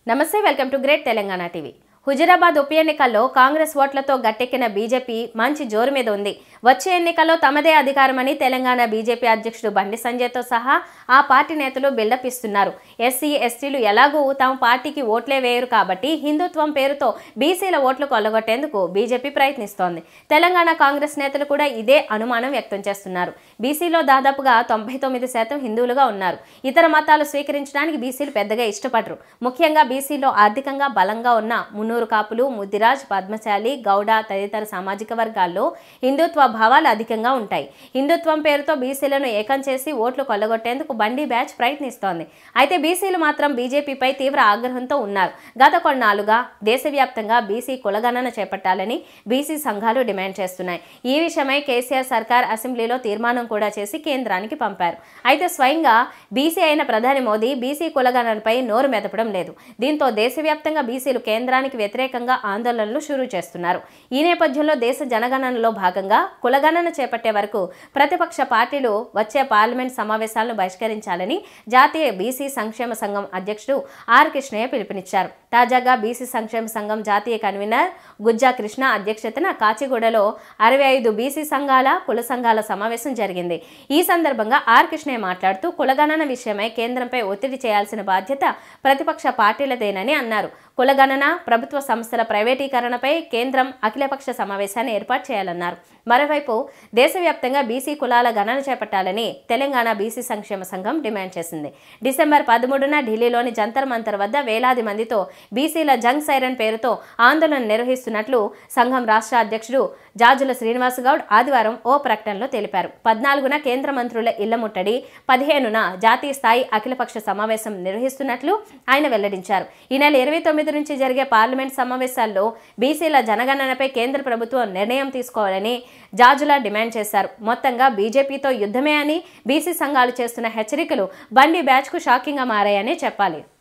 నమస్తే welcome to great Telangana TV Huzurabad ఉప ఎన్నికల్లో కాంగ్రెస్ ఓట్లతో గట్టెక్కిన బీజేపీ మంచి జోరు మీద ఉంది వచ్చే ఎన్నికల్లో తమదే అధికారమని తెలంగాణ బీజేపీ అధ్యక్షుడు బండి సంజయ్తో సహా ఆ పార్టీ నేతలు బిల్డప్ ఇస్తున్నారు ఎస్సీ ఎస్టీలు ఎలాగూ తమ పార్టీకి ఓట్లే వేయరు కాబట్టి హిందుత్వం పేరుతో బీసీల ఓట్లు కొల్లగొట్టేందుకు బీజేపీ ప్రయత్నిస్తోంది తెలంగాణ కాంగ్రెస్ నేతలు కూడా ఇదే అనుమానం వ్యక్తం చేస్తున్నారు బీసీలో దాదాపుగా తొంభై తొమ్మిది శాతం హిందువులుగా ఉన్నారు ఇతర మతాలు స్వీకరించడానికి బీసీలు పెద్దగా ఇష్టపడరు ముఖ్యంగా బీసీలో ఆర్థికంగా బలంగా ఉన్న మున్నూరు కాపులు ముద్దిరాజ్ పద్మశాలి గౌడ తదితర సామాజిక వర్గాల్లో హిందుత్వ భావాలు అధికంగా ఉంటాయి హిందుత్వం పేరుతో బీసీలను ఏకం చేసి ఓట్లు కొల్లగొట్టేందుకు బండి బ్యాచ్ ప్రయత్నిస్తోంది అయితే బీసీలు మాత్రం బీజేపీపై తీవ్ర ఆగ్రహంతో ఉన్నారు గత కొన్నాళ్లుగా దేశవ్యాప్తంగా బీసీ కులగణన చేపట్టాలని బీసీ సంఘాలు డిమాండ్ చేస్తున్నాయి ఈ విషయమై కేసీఆర్ సర్కార్ అసెంబ్లీలో తీర్మానం కూడా చేసి కేంద్రానికి పంపారు అయితే స్వయంగా బీసీ అయిన ప్రధాని మోదీ బీసీ కులగణనపై నోరు మెదపడం లేదు దీంతో దేశవ్యాప్తంగా బీసీలు కేంద్రానికి వ్యతిరేకంగా ఆందోళనలు షురూ చేస్తున్నారు ఈ నేపథ్యంలో దేశ జనగణనలో భాగంగా కులగణన చేపట్టే వరకు ప్రతిపక్ష పార్టీలు వచ్చే పార్లమెంట్ సమావేశాలను బహిష్కరించాలని జాతీయ బీసీ సంక్షేమ సంఘం అధ్యక్షుడు ఆర్ కృష్ణయ్య పిలుపునిచ్చారు తాజాగా బీసీ సంక్షేమ సంఘం జాతీయ కన్వీనర్ గుజ్జా కృష్ణ అధ్యక్షతన కాచిగూడలో అరవై ఐదు బీసీ సంఘాల కుల సంఘాల సమావేశం జరిగింది ఈ సందర్భంగా ఆర్ కృష్ణయ్య మాట్లాడుతూ కులగణన విషయమై కేంద్రంపై ఒత్తిడి చేయాల్సిన బాధ్యత ప్రతిపక్ష పార్టీలదేనని అన్నారు కులగణన ప్రభుత్వ సంస్థల ప్రైవేటీకరణపై కేంద్రం అఖిలపక్ష సమావేశాన్ని ఏర్పాటు చేయాలన్నారు మరోవైపు దేశవ్యాప్తంగా బీసీ కులాల గణన చేపట్టాలని తెలంగాణ బీసీ సంక్షేమ సంఘం డిమాండ్ చేసింది డిసెంబర్ పదమూడున ఢిల్లీలోని జంతర్ మంతర్ వద్ద వేలాది మందితో బీసీల జంగ్ సైరన్ పేరుతో ఆందోళన నిర్వహిస్తున్నట్లు సంఘం రాష్ట్ర అధ్యక్షుడు జాజుల శ్రీనివాస్ గౌడ్ ఆదివారం ఓ ప్రకటనలో తెలిపారు పద్నాలుగున కేంద్ర మంత్రుల ఇళ్ల ముట్టడి పదిహేనున జాతీయ స్థాయి అఖిలపక్ష సమావేశం నిర్వహిస్తున్నట్లు ఆయన వెల్లడించారు ఈ నెల ఇరవై తొమ్మిది నుంచి జరిగే పార్లమెంట్ సమావేశాల్లో బీసీల జనగణనపై కేంద్ర ప్రభుత్వం నిర్ణయం తీసుకోవాలని జాజుల డిమాండ్ చేశారు మొత్తంగా బీజేపీతో యుద్ధమే అని బీసీ సంఘాలు చేస్తున్న హెచ్చరికలు బండి బ్యాచ్కు షాకింగ్గా మారాయని చెప్పాలి